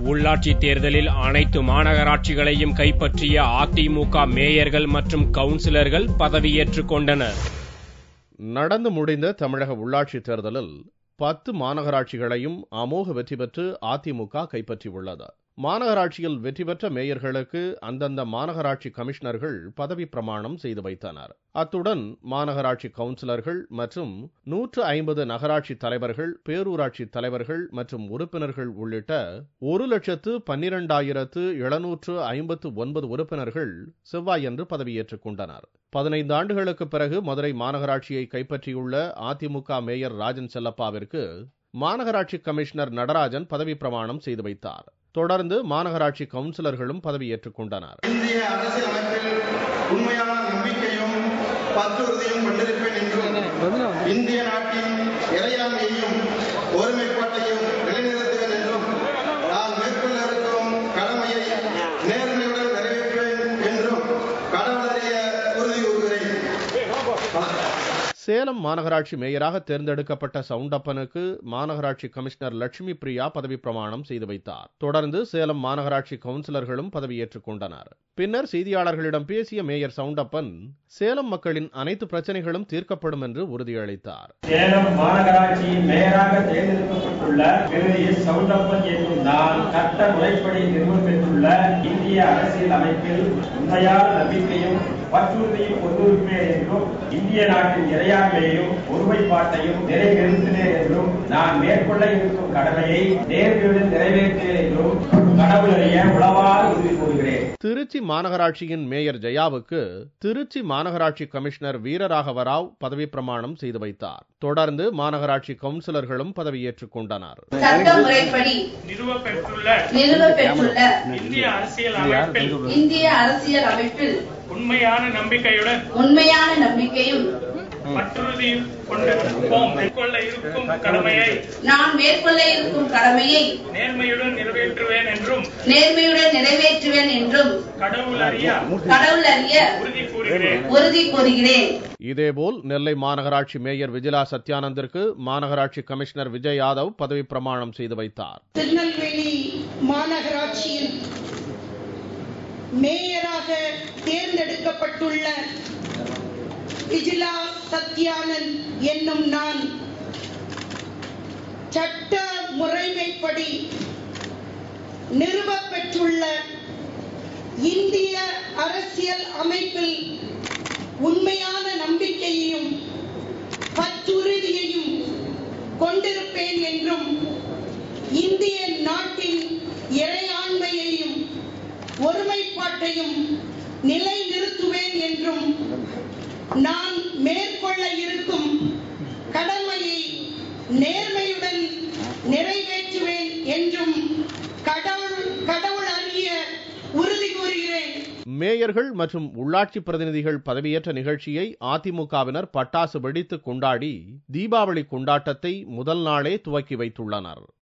உள்ளாட்சி தேர்தலில் அனைத்து மாநகராட்சிகளையும் கைப்பற்றிய அதிமுக மேயர்கள் மற்றும் கவுன்சிலர்கள் பதவியேற்றுக் கொண்டனர் நடந்து முடிந்த தமிழக உள்ளாட்சி தேர்தலில் பத்து மாநகராட்சிகளையும் அமோக வெற்றி பெற்று அதிமுக கைப்பற்றியுள்ளது மாநகராட்சியில் வெற்றி பெற்ற மேயர்களுக்கு அந்தந்த மாநகராட்சி கமிஷனர்கள் பதவி பிரமாணம் செய்து வைத்தனர் அத்துடன் மாநகராட்சி கவுன்சிலர்கள் மற்றும் நூற்று ஐம்பது நகராட்சி தலைவர்கள் பேரூராட்சி தலைவர்கள் மற்றும் உறுப்பினர்கள் உள்ளிட்ட ஒரு லட்சத்து பன்னிரண்டாயிரத்து எழுநூற்று ஐம்பத்து ஒன்பது உறுப்பினர்கள் செவ்வாயன்று பதவியேற்றுக் கொண்டனர் பதினைந்து ஆண்டுகளுக்கு பிறகு மதுரை மாநகராட்சியை கைப்பற்றியுள்ள அதிமுக மேயர் ராஜன் செல்லப்பாவிற்கு மாநகராட்சி கமிஷனர் நடராஜன் பதவி பிரமாணம் செய்து வைத்தார் தொடர்ந்து மாநகராட்சி கவுன்சிலர்களும் பதவியேற்றுக் கொண்டனர் இந்திய அரசியல் அமைப்பில் உண்மையான நம்பிக்கையும் பற்றுறுதியும் கொண்டிருப்பேன் என்றும் இந்திய நாட்டின் இறையாண்மையையும் ஒருமைப்பாட்டையும் நிலைநிறுத்துவேன் என்றும் நான் மேற்கொள்ள இருக்கும் கடமையை நேர்மையுடன் நிறைவேற்றுவேன் என்றும் கடவுளறிய உறுதி கூறுகிறேன் சேலம் மாநகராட்சி மேயராக தேர்ந்தெடுக்கப்பட்ட சவுண்டப்பனுக்கு மாநகராட்சி கமிஷனர் லட்சுமி பிரியா பதவி பிரமாணம் செய்து வைத்தார் தொடர்ந்து சேலம் மாநகராட்சி கவுன்சிலர்களும் பதவியேற்றுக் கொண்டனர் பின்னர் செய்தியாளர்களிடம் பேசிய மேயர் சவுண்டப்பன் சேலம் மக்களின் அனைத்து பிரச்சனைகளும் தீர்க்கப்படும் என்று உறுதியளித்தார் சேலம் மாநகராட்சியின் மேயராக தேர்ந்தெடுக்கப்பட்டுள்ள திரு எஸ் சவுண்டப்பன் என்னும் நான் சட்ட முறைப்படி நிறுவனம் பெற்றுள்ள இந்திய அரசியல் அமைப்பில் உண்மையான நம்பிக்கையும் பற்றுறுதியும் கொண்டிருப்பேன் என்றும் இந்திய நாட்டின் இறையாண்மையையும் ஒருமைப்பாட்டையும் நிறைவேற்றுவேன் என்றும் நான் மேற்கொள்ள இருக்கும் கடமையை நேர்மையுடன் நிறைவேற்றுவேன் என்றும் கடவுளறிய உளவாறு உறுதி கூறுகிறேன் திருச்சி மாநகராட்சியின் மேயர் ஜெயாவுக்கு திருச்சி மாநகராட்சி கமிஷனர் வீரராகவராவ் பதவி பிரமாணம் செய்து வைத்தார் தொடர்ந்து மாநகராட்சி கவுன்சிலர்களும் பதவியேற்றுக் கொண்டனர் சட்ட முறைப்படி நிறுவப்பெற்றுள்ள நிறுவப்பெற்றுள்ள இந்திய அரசியல் அமைப்பில் இந்திய அரசியல் அமைப்பில் உண்மையான நம்பிக்கையுடன் உண்மையான நம்பிக்கையும் பற்றுறுதியும் கொண்டிருப்போம் மேற்கொள்ள இருக்கும் கடமையை நான் மேற்கொள்ள இருக்கும் கடமையை நேர்மையுடன் நிறைவேற்றுவேன் என்றும் நேர்மையுடன் நிறைவேற்றுவேன் என்றும் கடவுள் அறிய கடவுள் அறிய உறுதி கூறுகிறேன் உறுதி கூறுகிறேன் இதேபோல் நெல்லை மாநகராட்சி மேயர் விஜிலா சத்யானந்திற்கு மாநகராட்சி கமிஷனர் விஜய் யாதவ் பதவி பிரமாணம் செய்து வைத்தார் திருநெல்வேலி மாநகராட்சியில் மேயராக தேர்ந்தெடுக்கப்பட்டுள்ள விஜிலா சத்யானந்த் என்னும் நான் சட்ட முறைமைப்படி நிறுவப்பெற்றுள்ள இந்திய அரசியல் அமைப்பில் உண்மையான நம்பிக்கையையும் பற்றுறுதியையும் கொண்டிருப்பேன் என்றும் இந்திய நாட்டின் இறையாண்மையையும் ஒருமைப்பாட்டையும் நிலைநிறுத்துவேன் என்றும் நான் மேற்கொள்ள இருக்கும் கடமையை நேர்மையுடன் நிறைவேற்றுவேன் என்றும் கடவுள் கடவுள் அறிய உறுதி கூறுகிறேன் மேயர்கள் மற்றும் உள்ளாட்சி பிரதிநிதிகள் பதவியேற்ற நிகழ்ச்சியை அதிமுகவினர் பட்டாசு வெடித்து கொண்டாடி தீபாவளி கொண்டாட்டத்தை முதல் நாளே துவக்கி வைத்துள்ளனர்